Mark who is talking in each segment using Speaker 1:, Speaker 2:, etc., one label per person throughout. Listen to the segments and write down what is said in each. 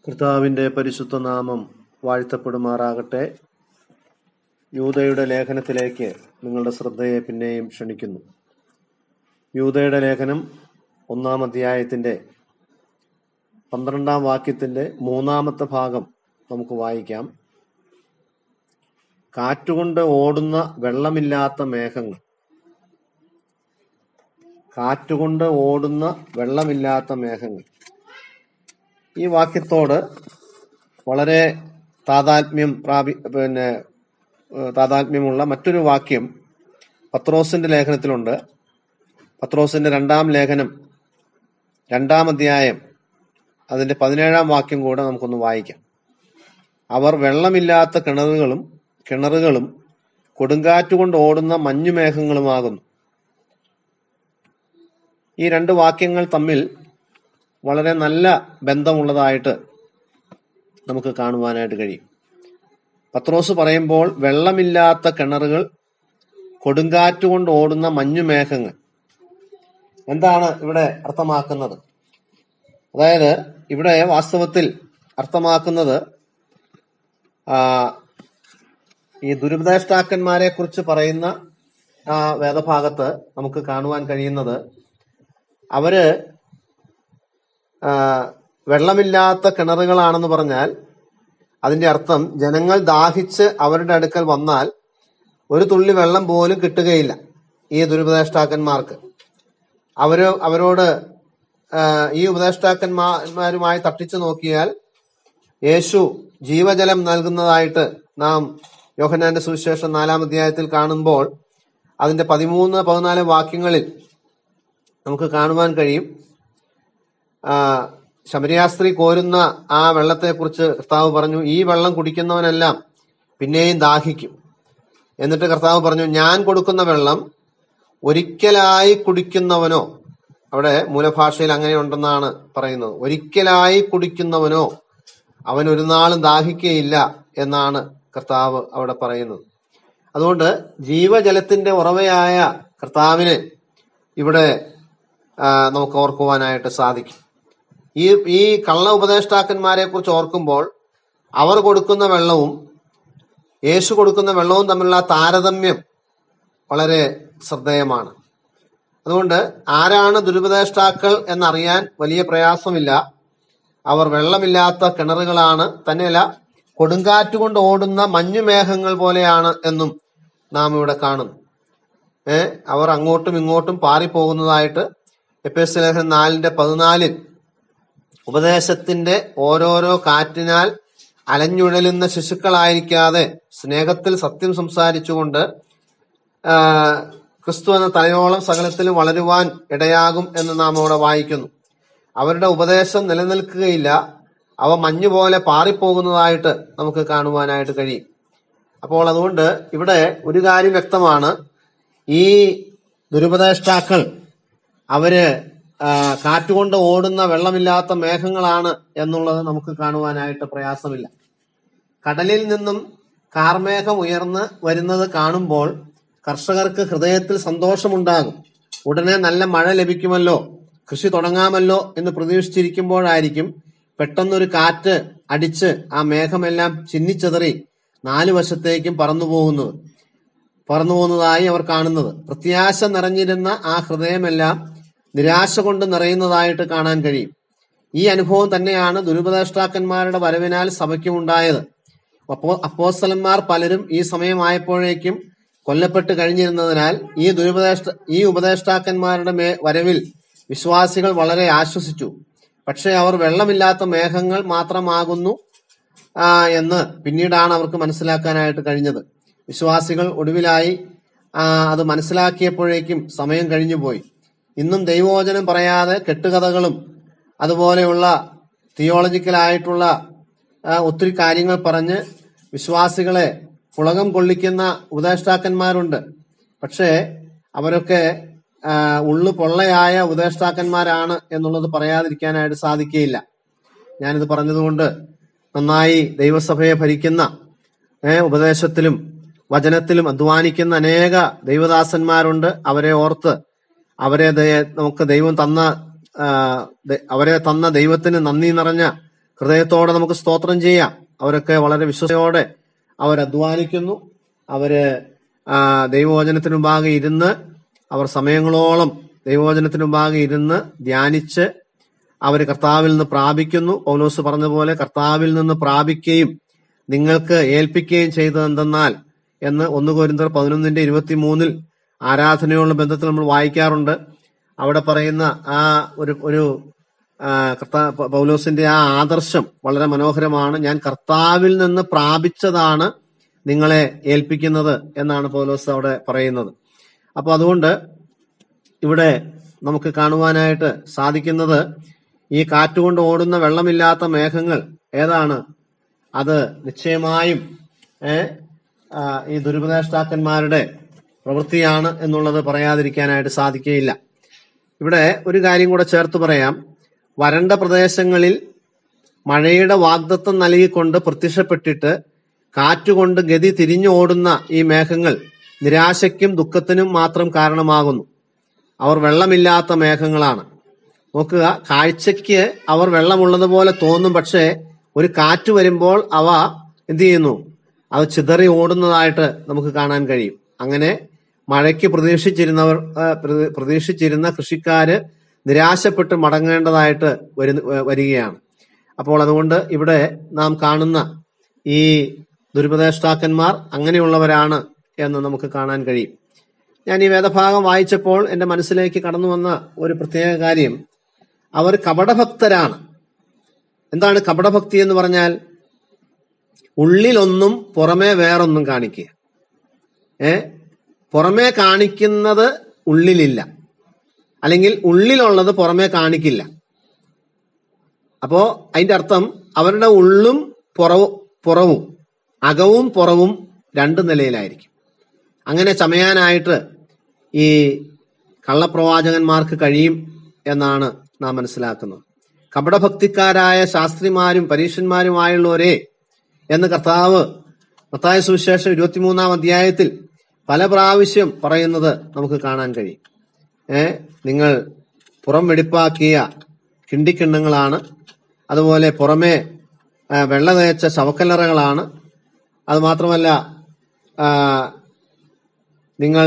Speaker 1: കർത്താവിന്റെ പരിശുദ്ധ നാമം വാഴ്ത്തപ്പെടുമാറാകട്ടെ യൂതയുടെ ലേഖനത്തിലേക്ക് നിങ്ങളുടെ ശ്രദ്ധയെ പിന്നെയും ക്ഷണിക്കുന്നു യൂതയുടെ ലേഖനം ഒന്നാം അധ്യായത്തിന്റെ പന്ത്രണ്ടാം വാക്യത്തിന്റെ മൂന്നാമത്തെ ഭാഗം നമുക്ക് വായിക്കാം കാറ്റുകൊണ്ട് ഓടുന്ന വെള്ളമില്ലാത്ത മേഘങ്ങൾ കാറ്റുകൊണ്ട് ഓടുന്ന വെള്ളമില്ലാത്ത മേഘങ്ങൾ ഈ വാക്യത്തോട് വളരെ താതാത്മ്യം പ്രാപി പിന്നെ ഏഹ് താതാത്മ്യമുള്ള മറ്റൊരു വാക്യം പത്രോസിന്റെ ലേഖനത്തിലുണ്ട് പത്രോസിന്റെ രണ്ടാം ലേഖനം രണ്ടാം അധ്യായം അതിന്റെ പതിനേഴാം വാക്യം കൂടെ നമുക്കൊന്ന് വായിക്കാം അവർ വെള്ളമില്ലാത്ത കിണറുകളും കിണറുകളും കൊടുങ്കാറ്റുകൊണ്ട് ഓടുന്ന മഞ്ഞുമേഘങ്ങളുമാകുന്നു ഈ രണ്ട് വാക്യങ്ങൾ തമ്മിൽ വളരെ നല്ല ബന്ധമുള്ളതായിട്ട് നമുക്ക് കാണുവാനായിട്ട് കഴിയും പത്രോസ് പറയുമ്പോൾ വെള്ളമില്ലാത്ത കിണറുകൾ കൊടുങ്കാറ്റുകൊണ്ട് ഓടുന്ന മഞ്ഞുമേഘങ്ങൾ എന്താണ് ഇവിടെ അർത്ഥമാക്കുന്നത് അതായത് ഇവിടെ വാസ്തവത്തിൽ അർത്ഥമാക്കുന്നത് ആ, ഈ ദുരുപദേഷ്ടാക്കന്മാരെ കുറിച്ച് പറയുന്ന ആ വേദഭാഗത്ത് നമുക്ക് കാണുവാൻ കഴിയുന്നത് അവര് ആ, വെള്ളമില്ലാത്ത കിണറുകളാണെന്ന് പറഞ്ഞാൽ അതിന്റെ അർത്ഥം ജനങ്ങൾ ദാഹിച്ച് അവരുടെ അടുക്കൽ വന്നാൽ ഒരു തുള്ളി വെള്ളം പോലും കിട്ടുകയില്ല ഈ ദുരുപദേഷ്ടാക്കന്മാർക്ക് അവര് അവരോട് ആ, ഈ ഉപദേഷ്ടാക്കന്മാരുമായി തട്ടിച്ചു നോക്കിയാൽ യേശു ജീവജലം നൽകുന്നതായിട്ട് നാം യോഹന്നാന്റെ സുവിശേഷം നാലാം അധ്യായത്തിൽ കാണുമ്പോൾ അതിന്റെ പതിമൂന്ന് പതിനാല് വാക്യങ്ങളിൽ നമുക്ക് കാണുവാൻ കഴിയും ആ, ശമരിയാസ്ത്രീ കോരുന്ന ആ വെള്ളത്തെക്കുറിച്ച് കർത്താവ് പറഞ്ഞു ഈ വെള്ളം കുടിക്കുന്നവനെല്ലാം പിന്നെയും ദാഹിക്കും എന്നിട്ട് കർത്താവ് പറഞ്ഞു ഞാൻ കൊടുക്കുന്ന വെള്ളം ഒരിക്കലായി കുടിക്കുന്നവനോ അവിടെ മൂലഭാഷയിൽ അങ്ങനെ ഉണ്ടെന്നാണ് പറയുന്നത് ഒരിക്കലായി കുടിക്കുന്നവനോ അവൻ ഒരു നാളും ദാഹിക്കുകയില്ല എന്നാണ് കർത്താവ് അവിടെ പറയുന്നത് അതുകൊണ്ട് ജീവജലത്തിന്റെ ഉറവയായ കർത്താവിനെ ഇവിടെ ആ, നമുക്ക് ഓർക്കുവാനായിട്ട് സാധിക്കും ഈ ഈ കള്ള ഉപദേഷ്ടാക്കന്മാരെ കുറിച്ച് ഓർക്കുമ്പോൾ അവർ കൊടുക്കുന്ന വെള്ളവും യേശു കൊടുക്കുന്ന വെള്ളവും തമ്മിലുള്ള ആ താരതമ്യം വളരെ ശ്രദ്ധേയമാണ് അതുകൊണ്ട് ആരാണ് ദുരുപദേഷ്ടാക്കൾ എന്നറിയാൻ വലിയ പ്രയാസമില്ല അവർ വെള്ളമില്ലാത്ത കിണറുകളാണ് തന്നെയല്ല കൊടുങ്കാറ്റ് കൊണ്ട് ഓടുന്ന മഞ്ഞുമേഘങ്ങൾ പോലെയാണ് എന്നും നാം ഇവിടെ കാണുന്നു ഏ അവർ അങ്ങോട്ടും ഇങ്ങോട്ടും പാറിപ്പോകുന്നതായിട്ട് എഫ് എസ് ലേഖനം നാലിന്റെ പതിനാലിൽ ഉപദേശത്തിന്റെ ഓരോരോ കാറ്റിനാൽ അലഞ്ഞുഴലുന്ന ശിശുക്കളായിരിക്കാതെ സ്നേഹത്തിൽ സത്യം സംസാരിച്ചുകൊണ്ട് ആ, ക്രിസ്തു എന്ന തലയോളം സകലത്തിലും വളരുവാൻ ഇടയാകും എന്ന് നാം അവിടെ വായിക്കുന്നു അവരുടെ ഉപദേശം നിലനിൽക്കുകയില്ല അവ മഞ്ഞുപോലെ പാറിപ്പോകുന്നതായിട്ട് നമുക്ക് കാണുവാനായിട്ട് കഴിയും അപ്പോൾ അതുകൊണ്ട് ഇവിടെ ഒരു കാര്യം വ്യക്തമാണ് ഈ ദുരുപദേഷ്ടാക്കൾ അവര് ആ, കാറ്റുകൊണ്ട് ഓടുന്ന വെള്ളമില്ലാത്ത മേഘങ്ങളാണ് എന്നുള്ളത് നമുക്ക് കാണുവാനായിട്ട് പ്രയാസമില്ല കടലിൽ നിന്നും കാർമേഘം ഉയർന്ന് വരുന്നത് കാണുമ്പോൾ കർഷകർക്ക് ഹൃദയത്തിൽ സന്തോഷമുണ്ടാകും ഉടനെ നല്ല മഴ ലഭിക്കുമല്ലോ കൃഷി തുടങ്ങാമല്ലോ എന്ന് പ്രതീക്ഷിച്ചിരിക്കുമ്പോഴായിരിക്കും പെട്ടെന്നൊരു കാറ്റ് അടിച്ച് ആ മേഘമെല്ലാം ചിന്നിച്ചെതറി നാലു വശത്തേക്കും പറന്നു പോകുന്നത് പറന്നു പോകുന്നതായി അവർ കാണുന്നത് പ്രത്യാശ നിറഞ്ഞിരുന്ന ആ ഹൃദയമെല്ലാം നിരാശ കൊണ്ട് നിറയുന്നതായിട്ട് കാണാൻ കഴിയും ഈ അനുഭവം തന്നെയാണ് ദുരുപദേഷ്ടാക്കന്മാരുടെ വരവിനാൽ സഭയ്ക്കും ഉണ്ടായത് അപ്പോ അപ്പോസ്തലന്മാർ പലരും ഈ സമയമായപ്പോഴേക്കും കൊല്ലപ്പെട്ട് കഴിഞ്ഞിരുന്നതിനാൽ ഈ ദുരുപദേഷ്ട ഈ ഉപദേഷ്ടാക്കന്മാരുടെ മേ വരവിൽ വിശ്വാസികൾ വളരെ ആശ്വസിച്ചു പക്ഷേ അവർ വെള്ളമില്ലാത്ത മേഘങ്ങൾ മാത്രമാകുന്നു ആ, എന്ന് പിന്നീടാണ് അവർക്ക് മനസ്സിലാക്കാനായിട്ട് കഴിഞ്ഞത് വിശ്വാസികൾ ഒടുവിലായി ആ, അത് മനസ്സിലാക്കിയപ്പോഴേക്കും സമയം കഴിഞ്ഞുപോയി ഇന്നും ദൈവവചനം പറയാതെ കെട്ടുകഥകളും അതുപോലെയുള്ള തിയോളജിക്കലായിട്ടുള്ള ആ, ഒത്തിരി കാര്യങ്ങൾ പറഞ്ഞ് വിശ്വാസികളെ പുളകം കൊള്ളിക്കുന്ന ഉപദേഷ്ടാക്കന്മാരുണ്ട് പക്ഷേ അവരൊക്കെ ആ, ഉള്ളു പൊള്ളയായ ഉപദേഷ്ടാക്കന്മാരാണ് എന്നുള്ളത് പറയാതിരിക്കാനായിട്ട് സാധിക്കുകയില്ല ഞാനിത് പറഞ്ഞതുകൊണ്ട് നന്നായി ദൈവസഭയെ ഭരിക്കുന്ന ഏ, ഉപദേശത്തിലും വചനത്തിലും അധ്വാനിക്കുന്ന അനേക ദൈവദാസന്മാരുണ്ട് അവരെ ഓർത്ത് അവരെ ദയ- നമുക്ക് ദൈവം തന്ന ആ, ദ- അവരെ തന്ന ദൈവത്തിന് നന്ദി നിറഞ്ഞ ഹൃദയത്തോടെ നമുക്ക് സ്തോത്രം ചെയ്യാം അവരൊക്കെ വളരെ വിശ്വസയോടെ അവർ അധ്വാനിക്കുന്നു അവര് ആ, ദൈവവചനത്തിന് മുമ്പാകെ ഇരുന്ന് അവർ സമയങ്ങളോളം ദൈവവചനത്തിന് മുമ്പാകെ ഇരുന്ന് ധ്യാനിച്ച് അവർ കർത്താവിൽ നിന്ന് പ്രാപിക്കുന്നു പൗലോസ് പറഞ്ഞ പോലെ കർത്താവിൽ നിന്ന് പ്രാപിക്കുകയും നിങ്ങൾക്ക് ഏൽപ്പിക്കുകയും ചെയ്തത് എന്തെന്നാൽ എന്ന് ഒന്ന് കോരിന്തർ പതിനൊന്നിന്റെ ഇരുപത്തിമൂന്നിൽ ആരാധനയുള്ള ബന്ധത്തിൽ നമ്മൾ വായിക്കാറുണ്ട് അവിടെ പറയുന്ന ആ ഒരു ഒരു ആ, കർത്താ പ- പൗലോസിന്റെ ആ ആദർശം വളരെ മനോഹരമാണ് ഞാൻ കർത്താവിൽ നിന്ന് പ്രാപിച്ചതാണ് നിങ്ങളെ ഏൽപ്പിക്കുന്നത് എന്നാണ് പൗലോസ് അവിടെ പറയുന്നത് അപ്പൊ അതുകൊണ്ട് ഇവിടെ നമുക്ക് കാണുവാനായിട്ട് സാധിക്കുന്നത് ഈ കാറ്റുകൊണ്ട് ഓടുന്ന വെള്ളമില്ലാത്ത മേഘങ്ങൾ ഏതാണ് അത് നിശ്ചയമായും ഏ, ആ, ഈ ദുരുപദേഷ്ടാക്കന്മാരുടെ പ്രവൃത്തിയാണ് എന്നുള്ളത് പറയാതിരിക്കാനായിട്ട് സാധിക്കുകയില്ല ഇവിടെ ഒരു കാര്യം കൂടെ ചേർത്ത് പറയാം വരണ്ട പ്രദേശങ്ങളിൽ മഴയുടെ വാഗ്ദത്വം നൽകിക്കൊണ്ട് പ്രത്യക്ഷപ്പെട്ടിട്ട് കാറ്റുകൊണ്ട് ഗതി തിരിഞ്ഞോടുന്ന ഈ മേഘങ്ങൾ നിരാശയ്ക്കും ദുഃഖത്തിനും മാത്രം കാരണമാകുന്നു അവർ വെള്ളമില്ലാത്ത മേഘങ്ങളാണ് നോക്കുക കാഴ്ചയ്ക്ക് അവർ വെള്ളമുള്ളതുപോലെ തോന്നും പക്ഷേ ഒരു കാറ്റ് വരുമ്പോൾ അവ എന്ത് ചെയ്യുന്നു അത് ചിതറി ഓടുന്നതായിട്ട് നമുക്ക് കാണാൻ കഴിയും അങ്ങനെ മഴയ്ക്ക് പ്രതീക്ഷിച്ചിരുന്നവർ ആ, പ്രതി- പ്രതീക്ഷിച്ചിരുന്ന കൃഷിക്കാര് നിരാശപ്പെട്ട് മടങ്ങേണ്ടതായിട്ട് വരുന്ന വരികയാണ് അപ്പോൾ അതുകൊണ്ട് ഇവിടെ നാം കാണുന്ന ഈ ദുരുപദേഷ്ടാക്കന്മാർ അങ്ങനെയുള്ളവരാണ് എന്ന് നമുക്ക് കാണാൻ കഴിയും ഞാൻ ഈ വേദഭാഗം വായിച്ചപ്പോൾ എന്റെ മനസ്സിലേക്ക് കടന്നു വന്ന ഒരു പ്രത്യേക കാര്യം അവർ കപടഭക്തരാണ് എന്താണ് കപടഭക്തി എന്ന് പറഞ്ഞാൽ ഉള്ളിലൊന്നും പുറമേ വേറൊന്നും കാണിക്കുക ഏ പുറമേ കാണിക്കുന്നത് ഉള്ളിലില്ല അല്ലെങ്കിൽ ഉള്ളിലുള്ളത് പുറമേ കാണിക്കില്ല അപ്പോ അതിന്റെ അർത്ഥം അവരുടെ ഉള്ളും പുറവും പുറവും അകവും പുറവും രണ്ട് നിലയിലായിരിക്കും അങ്ങനെ ചമയാനായിട്ട് ഈ കള്ളപ്രവാചകന്മാർക്ക് കഴിയും എന്നാണ് നാം മനസ്സിലാക്കുന്നത് കപടഭക്തിക്കാരായ ശാസ്ത്രിമാരും പരീക്ഷന്മാരുമായുള്ളവരെ എന്ന് കർത്താവ് മത്തായ സുവിശേഷം ഇരുപത്തിമൂന്നാം അധ്യായത്തിൽ പല പ്രാവശ്യം പറയുന്നത് നമുക്ക് കാണാൻ കഴിയും ഏ നിങ്ങൾ പുറം വെടിപ്പാക്കിയ കിണ്ടിക്കിണ്ണങ്ങളാണ് അതുപോലെ പുറമെ ആ, വെള്ള തേച്ച ശവക്കല്ലറകളാണ് അത് മാത്രമല്ല ആ, നിങ്ങൾ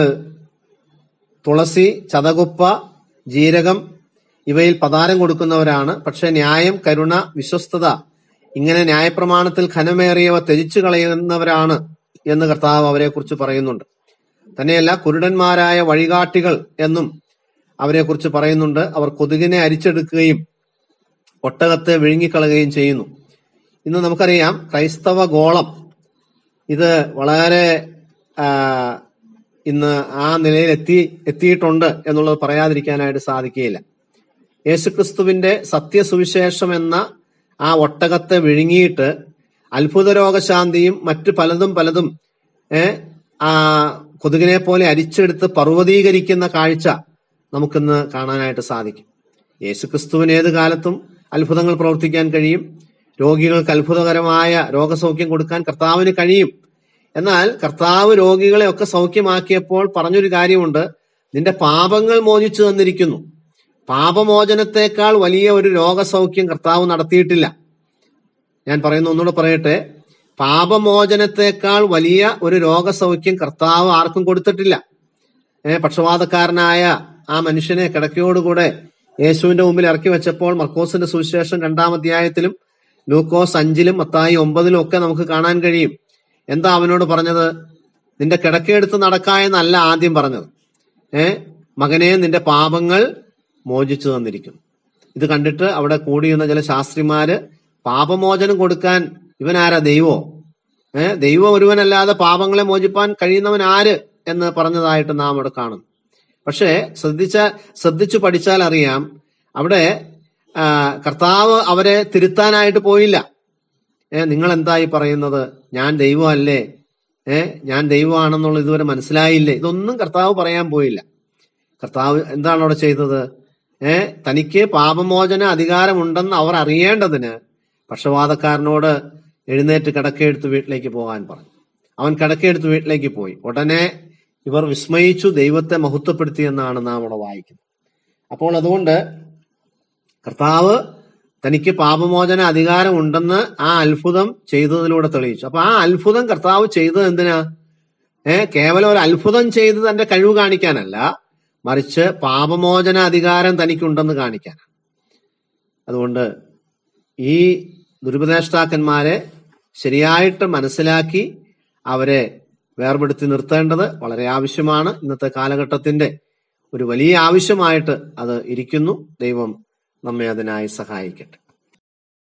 Speaker 1: തുളസി ചതകുപ്പ ജീരകം ഇവയിൽ പതാരം കൊടുക്കുന്നവരാണ് പക്ഷെ ന്യായം കരുണ വിശ്വസ്തത ഇങ്ങനെ ന്യായപ്രമാണത്തിൽ ഘനമേറിയവ ത്യജിച്ചു കളയുന്നവരാണ് എന്ന് കർത്താവ് അവരെ കുറിച്ച് പറയുന്നുണ്ട് തന്നെയല്ല കുരുടന്മാരായ വഴികാട്ടികൾ എന്നും അവരെ കുറിച്ച് പറയുന്നുണ്ട് അവർ കൊതുകിനെ അരിച്ചെടുക്കുകയും ഒട്ടകത്തെ വിഴുങ്ങിക്കളയുകയും ചെയ്യുന്നു ഇന്ന് നമുക്കറിയാം ക്രൈസ്തവ ഗോളം ഇത് വളരെ ആ, ഇന്ന് ആ നിലയിൽ എത്തി എത്തിയിട്ടുണ്ട് എന്നുള്ളത് പറയാതിരിക്കാനായിട്ട് സാധിക്കുകയില്ല യേശുക്രിസ്തുവിന്റെ സത്യസുവിശേഷം എന്ന ആ ഒട്ടകത്തെ വിഴുങ്ങിയിട്ട് അത്ഭുത രോഗശാന്തിയും മറ്റു പലതും പലതും ഏ, ആ കൊതുകിനെ പോലെ അരിച്ചെടുത്ത് പർവ്വതീകരിക്കുന്ന കാഴ്ച നമുക്കിന്ന് കാണാനായിട്ട് സാധിക്കും യേശുക്രിസ്തുവിന് ഏത് കാലത്തും അത്ഭുതങ്ങൾ പ്രവർത്തിക്കാൻ കഴിയും രോഗികൾക്ക് അത്ഭുതകരമായ രോഗസൗഖ്യം കൊടുക്കാൻ കർത്താവിന് കഴിയും എന്നാൽ കർത്താവ് രോഗികളെ ഒക്കെ സൗഖ്യമാക്കിയപ്പോൾ പറഞ്ഞൊരു കാര്യമുണ്ട് നിന്റെ പാപങ്ങൾ മോചിച്ചു തന്നിരിക്കുന്നു പാപമോചനത്തെക്കാൾ വലിയ ഒരു രോഗസൗഖ്യം കർത്താവ് നടത്തിയിട്ടില്ല ഞാൻ പറയുന്ന ഒന്നുകൂടെ പറയട്ടെ പാപമോചനത്തെക്കാൾ വലിയ ഒരു രോഗസൗഖ്യം കർത്താവ് ആർക്കും കൊടുത്തിട്ടില്ല ഏ പക്ഷപാതക്കാരനായ ആ മനുഷ്യനെ കിടക്കയോടുകൂടെ യേശുവിന്റെ മുമ്പിൽ ഇറക്കി വെച്ചപ്പോൾ മർക്കോസിന്റെ സുവിശേഷം രണ്ടാം അധ്യായത്തിലും ലൂക്കോസ് അഞ്ചിലും മത്തായി ഒമ്പതിലും ഒക്കെ നമുക്ക് കാണാൻ കഴിയും എന്താ അവനോട് പറഞ്ഞത് നിന്റെ കിടക്കയെടുത്ത് നടക്ക എന്നല്ല ആദ്യം പറഞ്ഞത് ഏ മകനെ നിന്റെ പാപങ്ങൾ മോചിച്ചു തന്നിരിക്കുന്നു ഇത് കണ്ടിട്ട് അവിടെ കൂടിയിരുന്ന ചില ശാസ്ത്രിമാര് പാപമോചനം കൊടുക്കാൻ ഇവനാരാ ദൈവോ ഏ ദൈവം ഒരുവനല്ലാതെ പാപങ്ങളെ മോചിപ്പാൻ കഴിയുന്നവൻ ആര് എന്ന് പറഞ്ഞതായിട്ട് നാം അവിടെ കാണുന്നു പക്ഷേ ശ്രദ്ധിച്ച ശ്രദ്ധിച്ചു പഠിച്ചാൽ അറിയാം അവിടെ ആ, കർത്താവ് അവരെ തിരുത്താനായിട്ട് പോയില്ല ഏ നിങ്ങൾ എന്തായി പറയുന്നത് ഞാൻ ദൈവമല്ലേ ഏ ഞാൻ ദൈവമാണെന്നുള്ളത് ഇതുവരെ മനസ്സിലായില്ലേ ഇതൊന്നും കർത്താവ് പറയാൻ പോയില്ല കർത്താവ് എന്താണ് അവിടെ ചെയ്തത് ഏ തനിക്ക് പാപമോചന അധികാരമുണ്ടെന്ന് അവർ അറിയേണ്ടതിന് പക്ഷപാതക്കാരനോട് എഴുന്നേറ്റ് കിടക്കയെടുത്ത് വീട്ടിലേക്ക് പോകാൻ പറഞ്ഞു അവൻ കിടക്കയെടുത്ത് വീട്ടിലേക്ക് പോയി ഉടനെ ഇവർ വിസ്മയിച്ചു ദൈവത്തെ മഹത്വപ്പെടുത്തി എന്നാണ് നാം അവിടെ വായിക്കുന്നത് അപ്പോൾ അതുകൊണ്ട് കർത്താവ് തനിക്ക് പാപമോചന അധികാരം ഉണ്ടെന്ന് ആ അത്ഭുതം ചെയ്തതിലൂടെ തെളിയിച്ചു അപ്പൊ ആ അത്ഭുതം കർത്താവ് ചെയ്തത് എന്തിനാ ഏ കേവലം ഒരു അത്ഭുതം ചെയ്ത് തന്റെ കഴിവ് കാണിക്കാനല്ല മറിച്ച് പാപമോചന അധികാരം തനിക്കുണ്ടെന്ന് കാണിക്കാനാണ് അതുകൊണ്ട് ഈ ദുരുപദേഷ്ടാക്കന്മാരെ ശരിയായിട്ട് മനസ്സിലാക്കി അവരെ വേർപെടുത്തി നിർത്തേണ്ടത് വളരെ ആവശ്യമാണ് ഇന്നത്തെ കാലഘട്ടത്തിന്റെ ഒരു വലിയ ആവശ്യമായിട്ട് അത് ഇരിക്കുന്നു ദൈവം നമ്മെ അതിനായി സഹായിക്കട്ടെ